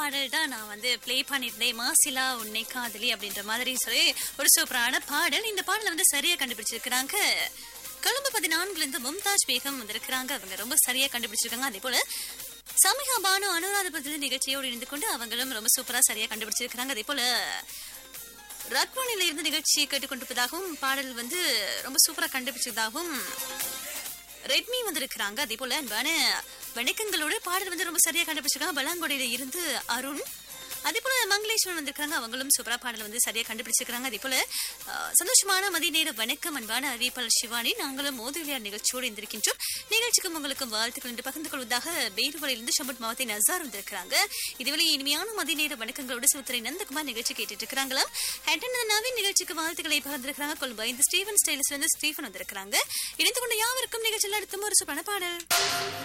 பாடல் தான் நான் வந்து ப்ளே பண்ணியிருந்தேன் மாசிலா உன்னை காதலி அப்படின்ற மாதிரி சொல்லி ஒரு சூப்பரான பாடல் இந்த பாடலை வந்து சரியா கண்டுபிடிச்சிருக்கிறாங்க கொழும்பு பதினான்குல இருந்து மும்தாஜ் பேகம் வந்திருக்கிறாங்க அவங்க ரொம்ப சரியா கண்டுபிடிச்சிருக்காங்க அதே போல சமிகா பானு அனுராதபதி நிகழ்ச்சியோடு இணைந்து கொண்டு அவங்களும் ரொம்ப சூப்பரா சரியா கண்டுபிடிச்சிருக்கிறாங்க அதே போல ரத்வானில இருந்து நிகழ்ச்சியை கேட்டுக்கொண்டிருப்பதாகவும் பாடல் வந்து ரொம்ப சூப்பரா கண்டுபிடிச்சதாகவும் ரெட்மி வந்திருக்கிறாங்க அதே போல அன்பான வணக்கங்களோட பாடல் வந்து ரொம்ப சரியா கண்டுபிடிச்சிருக்காங்க பலாங்கொடையில இருந்து அருண் அதே போல மங்களேஸ்வரன் வந்திருக்காங்க அவங்களும் சூப்பரா பாடல் வந்து சரியா கண்டுபிடிச்சிருக்காங்க அதே போல அஹ், சந்தோஷமான மதிய நேர வணக்கம் அன்பான அறிவிப்பாளர் சிவானி நாங்களும் மோதி விளையாடு நிகழ்ச்சியோடு இருந்திருக்கின்றோம் நிகழ்ச்சிக்கும் உங்களுக்கும் வாழ்த்துக்கள் என்று பகிர்ந்து கொள்வதாக பேருவரையிலிருந்து ஷம்பட் மாவத்தை நசார் வந்திருக்கிறாங்க இதுவரை இனிமையான மதிய நேர வணக்கங்களோடு சிவத்துறை நந்தகுமார் நிகழ்ச்சி கேட்டுட்டு இருக்கிறாங்களாம் ஹெட்டன் நவீன் நிகழ்ச்சிக்கு வாழ்த்துக்களை பகிர்ந்திருக்கிறாங்க கொள்பா இந்த ஸ்டீவன் ஸ்டைலிஸ் வந்து ஸ்டீஃபன் வந்திருக்கிறாங்க இணைந்து கொண்ட யாவருக்கும் நிகழ்ச்சியில் அடுத்த ஒரு சூப்பரான பாடல்